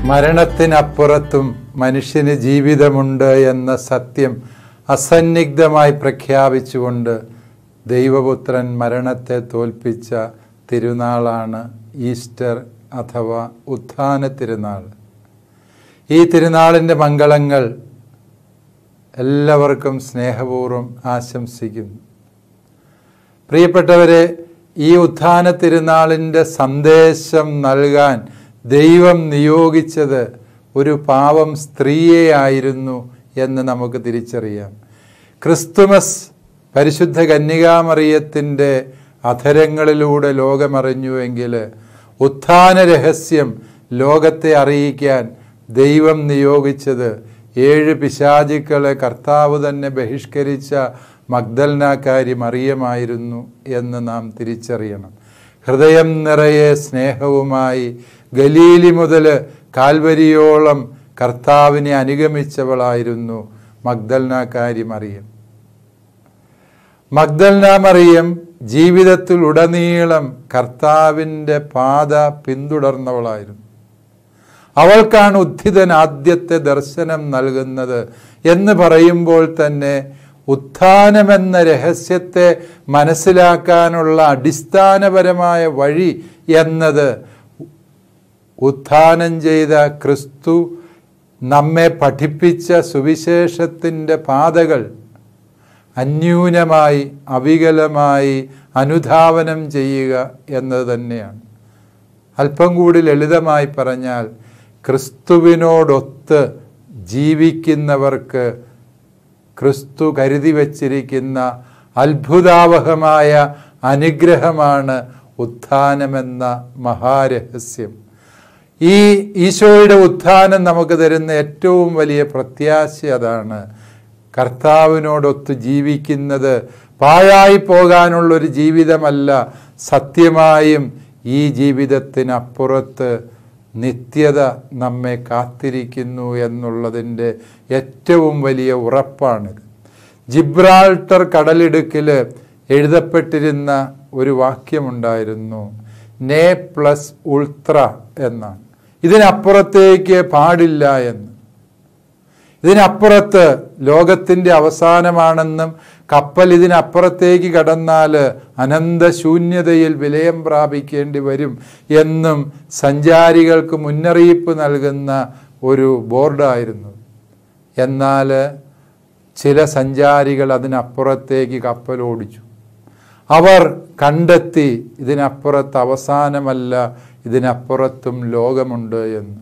മരണത്തിനപ്പുറത്തും മനുഷ്യന് ജീവിതമുണ്ട് എന്ന സത്യം അസന്നിഗ്ധമായി പ്രഖ്യാപിച്ചുകൊണ്ട് ദൈവപുത്രൻ മരണത്തെ തോൽപ്പിച്ച തിരുനാളാണ് ഈസ്റ്റർ അഥവാ ഉത്ഥാന തിരുനാൾ ഈ തിരുനാളിൻ്റെ മംഗളങ്ങൾ എല്ലാവർക്കും സ്നേഹപൂർവ്വം ആശംസിക്കുന്നു പ്രിയപ്പെട്ടവരെ ഈ ഉത്ഥാന തിരുനാളിൻ്റെ സന്ദേശം നൽകാൻ ദൈവം നിയോഗിച്ചത് ഒരു പാവം സ്ത്രീയെയായിരുന്നു എന്ന് നമുക്ക് തിരിച്ചറിയാം ക്രിസ്തുമസ് പരിശുദ്ധ കന്യകാമറിയത്തിൻ്റെ അധരങ്ങളിലൂടെ ലോകമറിഞ്ഞുവെങ്കിൽ ഉത്ഥാന രഹസ്യം ലോകത്തെ അറിയിക്കാൻ ദൈവം നിയോഗിച്ചത് ഏഴ് പിശാചുക്കളെ കർത്താവ് തന്നെ ബഹിഷ്കരിച്ച മഗ്ദൽനാക്കാരി മറിയമായിരുന്നു എന്ന് നാം തിരിച്ചറിയണം ഹൃദയം നിറയെ സ്നേഹവുമായി ഗലീലി മുതൽ കാൽവരിയോളം കർത്താവിനെ അനുഗമിച്ചവളായിരുന്നു മഗ്ദൽനാക്കാരി മറിയം മഗ്ദൽന മറിയം ജീവിതത്തിൽ ഉടനീളം കർത്താവിൻ്റെ പാത പിന്തുടർന്നവളായിരുന്നു അവൾക്കാണ് ഉദ്ധിതൻ ആദ്യത്തെ ദർശനം നൽകുന്നത് എന്ന് പറയുമ്പോൾ തന്നെ ഉത്ഥാനമെന്ന രഹസ്യത്തെ മനസ്സിലാക്കാനുള്ള അടിസ്ഥാനപരമായ വഴി എന്നത് ഉത്ഥാനം ചെയ്ത ക്രിസ്തു നമ്മെ പഠിപ്പിച്ച സുവിശേഷത്തിൻ്റെ പാതകൾ അന്യൂനമായി അവികലമായി അനുധാവനം ചെയ്യുക എന്നത് തന്നെയാണ് അല്പം കൂടി ലളിതമായി പറഞ്ഞാൽ ക്രിസ്തുവിനോടൊത്ത് ജീവിക്കുന്നവർക്ക് ക്രിസ്തു കരുതി വച്ചിരിക്കുന്ന അത്ഭുതാവഹമായ അനുഗ്രഹമാണ് ഉത്ഥാനമെന്ന മഹാരഹസ്യം ഈ ഈശോയുടെ ഉത്ഥാനം നമുക്ക് തരുന്ന ഏറ്റവും വലിയ പ്രത്യാശ അതാണ് കർത്താവിനോടൊത്ത് ജീവിക്കുന്നത് പാഴായി പോകാനുള്ളൊരു ജീവിതമല്ല സത്യമായും ഈ ജീവിതത്തിനപ്പുറത്ത് നിത്യത നമ്മെ കാത്തിരിക്കുന്നു എന്നുള്ളതിൻ്റെ ഏറ്റവും വലിയ ഉറപ്പാണിത് ജിബ്രാൾട്ടർ കടലിടുക്കിൽ എഴുതപ്പെട്ടിരുന്ന ഒരു വാക്യമുണ്ടായിരുന്നു നേ പ്ലസ് ഉൾത്ര എന്നാണ് ഇതിനപ്പുറത്തേക്ക് പാടില്ല എന്ന് ഇതിനപ്പുറത്ത് ലോകത്തിൻ്റെ അവസാനമാണെന്നും കപ്പൽ ഇതിനപ്പുറത്തേക്ക് കടന്നാൽ അനന്തശൂന്യതയിൽ വിലയം പ്രാപിക്കേണ്ടി വരും എന്നും സഞ്ചാരികൾക്ക് മുന്നറിയിപ്പ് നൽകുന്ന ഒരു ബോർഡായിരുന്നു എന്നാൽ ചില സഞ്ചാരികൾ അതിനപ്പുറത്തേക്ക് കപ്പൽ ഓടിച്ചു അവർ കണ്ടെത്തി ഇതിനപ്പുറത്ത് അവസാനമല്ല ഇതിനപ്പുറത്തും ലോകമുണ്ട് എന്ന്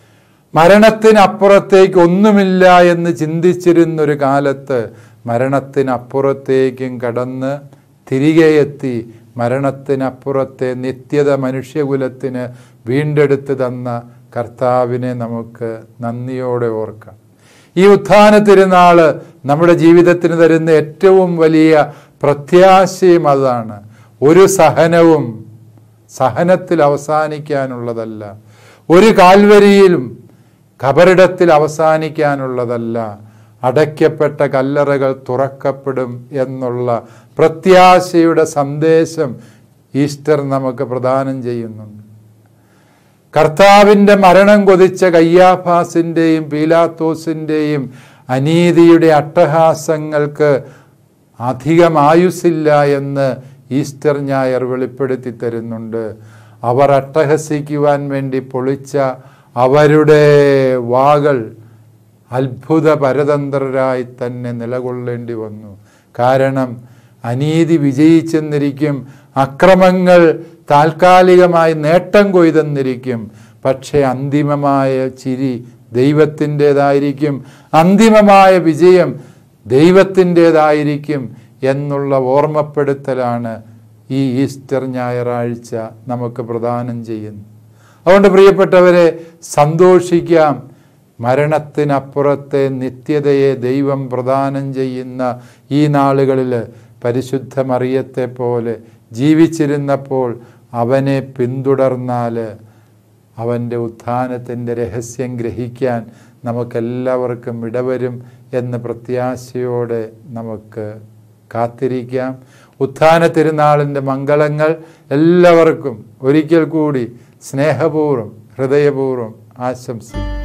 മരണത്തിനപ്പുറത്തേക്ക് ഒന്നുമില്ല എന്ന് ചിന്തിച്ചിരുന്നൊരു കാലത്ത് മരണത്തിനപ്പുറത്തേക്കും കടന്ന് തിരികെ എത്തി മരണത്തിനപ്പുറത്തെ നിത്യത മനുഷ്യകുലത്തിന് വീണ്ടെടുത്ത് തന്ന കർത്താവിനെ നമുക്ക് നന്ദിയോടെ ഓർക്കാം ഈ ഉത്ഥാന തിരുനാള് നമ്മുടെ ജീവിതത്തിന് തരുന്ന ഏറ്റവും വലിയ പ്രത്യാശയും അതാണ് ഒരു സഹനവും സഹനത്തിൽ അവസാനിക്കാനുള്ളതല്ല ഒരു കാൽവരിയിലും ഖബറിടത്തിൽ അവസാനിക്കാനുള്ളതല്ല അടയ്ക്കപ്പെട്ട കല്ലറകൾ തുറക്കപ്പെടും എന്നുള്ള പ്രത്യാശയുടെ സന്ദേശം ഈസ്റ്റർ നമുക്ക് പ്രദാനം ചെയ്യുന്നുണ്ട് കർത്താവിൻ്റെ മരണം കൊതിച്ച കയ്യാഫാസിൻ്റെയും പീലാത്തോസിൻ്റെയും അനീതിയുടെ അട്ടഹാസങ്ങൾക്ക് അധികം ആയുസ്സില്ല എന്ന് ഈസ്റ്റർ ഞായർ വെളിപ്പെടുത്തി തരുന്നുണ്ട് അവർ അട്ടഹസിക്കുവാൻ വേണ്ടി പൊളിച്ച അവരുടെ വാകൾ അത്ഭുത പരതന്ത്രരായി തന്നെ നിലകൊള്ളേണ്ടി വന്നു കാരണം അനീതി വിജയിച്ചെന്നിരിക്കും അക്രമങ്ങൾ താൽക്കാലികമായി നേട്ടം കൊയ്തെന്നിരിക്കും പക്ഷേ അന്തിമമായ ചിരി ദൈവത്തിൻ്റെതായിരിക്കും അന്തിമമായ വിജയം ദൈവത്തിൻ്റെതായിരിക്കും എന്നുള്ള ഓർമ്മപ്പെടുത്തലാണ് ഈ ഈസ്റ്റർ ഞായറാഴ്ച നമുക്ക് പ്രദാനം ചെയ്യുന്നത് അതുകൊണ്ട് പ്രിയപ്പെട്ടവരെ സന്തോഷിക്കാം മരണത്തിനപ്പുറത്തെ നിത്യതയെ ദൈവം പ്രദാനം ചെയ്യുന്ന ഈ നാളുകളിൽ പരിശുദ്ധ മറിയത്തെ പോലെ ജീവിച്ചിരുന്നപ്പോൾ അവനെ പിന്തുടർന്നാൽ അവൻ്റെ ഉത്ഥാനത്തിൻ്റെ രഹസ്യം ഗ്രഹിക്കാൻ നമുക്കെല്ലാവർക്കും ഇടവരും എന്ന് പ്രത്യാശയോടെ നമുക്ക് കാത്തിരിക്കാം ഉത്ഥാന തിരുനാളിൻ്റെ മംഗളങ്ങൾ എല്ലാവർക്കും ഒരിക്കൽ കൂടി സ്നേഹപൂർവ്വം ഹൃദയപൂർവ്വം ആശംസിക്കുന്നു